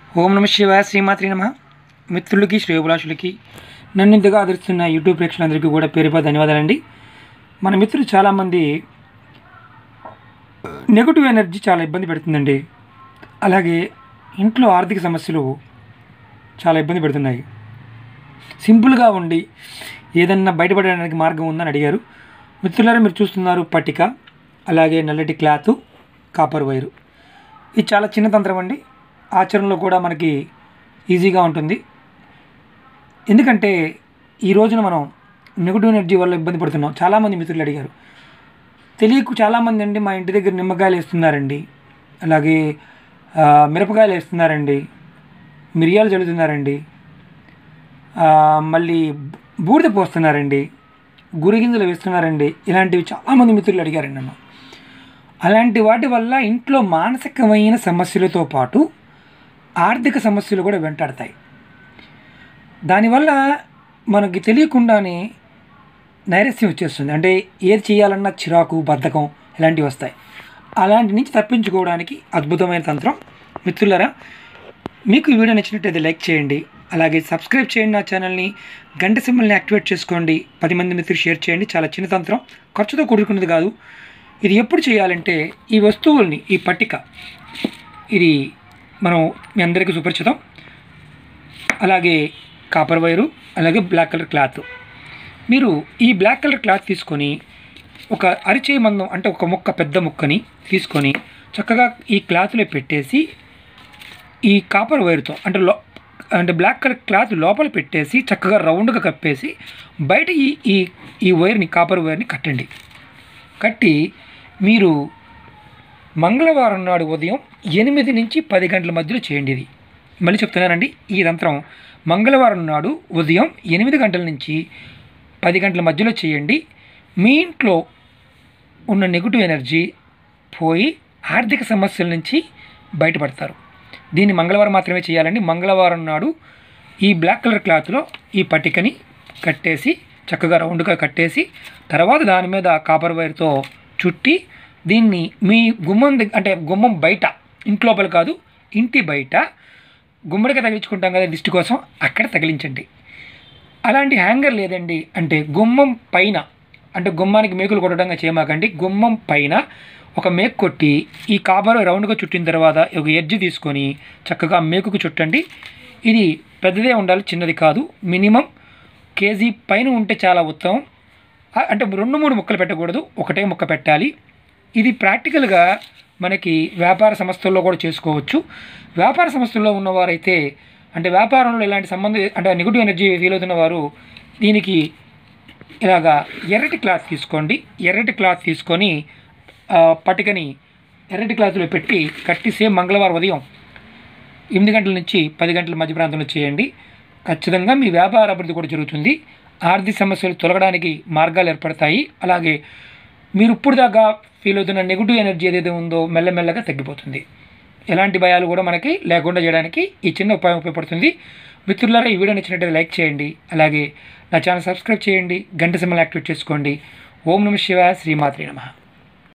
ఓం నమ శివాయ శ్రీమాత్రి నమ మిత్రులకి శ్రేయోభిలాషులకి నన్ను ఇంతగా ఆదరిస్తున్న యూట్యూబ్ ప్రేక్షకులందరికీ కూడా పేరు పేరు ధన్యవాదాలండి మన మిత్రులు చాలామంది నెగటివ్ ఎనర్జీ చాలా ఇబ్బంది పెడుతుందండి అలాగే ఇంట్లో ఆర్థిక సమస్యలు చాలా ఇబ్బంది పెడుతున్నాయి సింపుల్గా ఉండి ఏదన్నా బయటపడడానికి మార్గం ఉందని అడిగారు మిత్రులారా మీరు చూస్తున్నారు పట్టిక అలాగే నల్లటి క్లాత్ కాపర్ వైరు ఇది చాలా చిన్న తంత్రం అండి ఆచరణలో కూడా మనకి ఈజీగా ఉంటుంది ఎందుకంటే ఈ రోజున మనం నెగిటివ్ ఎనర్జీ వల్ల ఇబ్బంది పడుతున్నాం చాలామంది మిత్రులు అడిగారు తెలియకు చాలామంది అండి మా ఇంటి దగ్గర నిమ్మకాయలు వేస్తున్నారండి అలాగే ఆ, మిరపకాయలు వేస్తున్నారండి మిరియాలు చల్లుతున్నారండి ఆ, మళ్ళీ బూడిద పోస్తున్నారండి గురిగింజలు వేస్తున్నారండి ఇలాంటివి చాలామంది మిత్రులు అడిగారండి నన్ను అలాంటి వాటి వల్ల ఇంట్లో మానసికమైన సమస్యలతో పాటు ఆర్థిక సమస్యలు కూడా వెంటాడతాయి దానివల్ల మనకి తెలియకుండానే నైరస్యం వచ్చేస్తుంది అంటే ఏది చేయాలన్నా చిరాకు బద్ధకం ఇలాంటివి వస్తాయి అలాంటి నుంచి తప్పించుకోవడానికి అద్భుతమైన తంత్రం మిత్రులరా మీకు ఈ వీడియో నచ్చినట్టయితే లైక్ చేయండి అలాగే సబ్స్క్రైబ్ చేయండి నా ఛానల్ని గంట సింబల్ని యాక్టివేట్ చేసుకోండి పది మంది మిత్రులు షేర్ చేయండి చాలా చిన్న తంత్రం ఖర్చుతో కూడుకున్నది కాదు ఇది ఎప్పుడు చేయాలంటే ఈ వస్తువుల్ని ఈ పట్టిక ఇది మనం మీ అందరికీ సుపరిచితం అలాగే కాపర్ వైరు అలాగే బ్లాక్ కలర్ క్లాత్ మీరు ఈ బ్లాక్ కలర్ క్లాత్ తీసుకొని ఒక అరిచేయి మందం అంటే ఒక ముక్క పెద్ద ముక్కని తీసుకొని చక్కగా ఈ క్లాత్లో పెట్టేసి ఈ కాపర్ వైర్తో అంటే లో అంటే బ్లాక్ కలర్ క్లాత్ లోపల పెట్టేసి చక్కగా రౌండ్గా కప్పేసి బయట ఈ ఈ ఈ వైర్ని కాపర్ వైర్ని కట్టండి కట్టి మీరు మంగళవారం నాడు ఉదయం ఎనిమిది నుంచి పది గంటల మధ్యలో చేయండి ఇది మళ్ళీ చెప్తున్నానండి ఈ యంత్రం మంగళవారం నాడు ఉదయం ఎనిమిది గంటల నుంచి పది గంటల మధ్యలో చేయండి మీ ఇంట్లో ఉన్న నెగిటివ్ ఎనర్జీ పోయి ఆర్థిక సమస్యల నుంచి బయటపడతారు దీన్ని మంగళవారం మాత్రమే చేయాలండి మంగళవారం నాడు ఈ బ్లాక్ కలర్ క్లాత్లో ఈ పట్టికని కట్టేసి చక్కగా రౌండ్గా కట్టేసి తర్వాత దాని మీద కాపర్ వైర్తో చుట్టి దీన్ని మీ గుమ్మం దగ్గ అంటే గుమ్మం బయట ఇంటి లోపల కాదు ఇంటి బయట గుమ్మడికి తగిలించుకుంటాం కదా దిష్టి కోసం అక్కడ తగిలించండి అలాంటి హ్యాంగర్ లేదండి అంటే గుమ్మం పైన అంటే గుమ్మానికి మేకులు కొట్టడంగా చేయమాకండి గుమ్మం పైన ఒక మేకు కొట్టి ఈ కాపర్ రౌండ్గా చుట్టిన తర్వాత ఒక ఎడ్జ్ తీసుకొని చక్కగా మేకుకు చుట్టండి ఇది పెద్దదే ఉండాలి చిన్నది కాదు మినిమం కేజీ పైన ఉంటే చాలా ఉత్తమం ఆ- అంటే రెండు మూడు ముక్కలు పెట్టకూడదు ఒకటే ముక్క పెట్టాలి ఇది ప్రాక్టికల్గా మనకి వ్యాపార సంస్థల్లో కూడా చేసుకోవచ్చు వ్యాపార సంస్థల్లో ఉన్నవారైతే అంటే వ్యాపారంలో ఇలాంటి సంబంధం అంటే నెగిటివ్ ఎనర్జీ ఫీల్ అవుతున్న వారు దీనికి ఇలాగా ఎర్రటి క్లాత్ తీసుకోండి ఎర్రటి క్లాత్ తీసుకొని ఆ, పట్టికని ఎర్రటి క్లాత్లో పెట్టి కట్టి సేమ్ మంగళవారం ఉదయం ఎనిమిది గంటల నుంచి పది గంటల మధ్య ప్రాంతంలో చేయండి ఖచ్చితంగా మీ వ్యాపార అభివృద్ధి కూడా జరుగుతుంది ఆర్థిక సమస్యలు తొలగడానికి మార్గాలు ఏర్పడతాయి అలాగే మీరు ఇప్పుడు దాకా ఫీల్ అవుతున్న నెగిటివ్ ఎనర్జీ ఏదైతే ఉందో మెల్లమెల్లగా తగ్గిపోతుంది ఎలాంటి భయాలు కూడా మనకి లేకుండా చేయడానికి ఈ చిన్న ఉపాయం ఉపయోగపడుతుంది మిత్రులారా ఈ వీడియో నచ్చినట్టయితే లైక్ చేయండి అలాగే నా ఛానల్ సబ్స్క్రైబ్ చేయండి గంట సింబల్ యాక్టివేట్ చేసుకోండి ఓం నమ శివాయ శ్రీమాత్రి నమః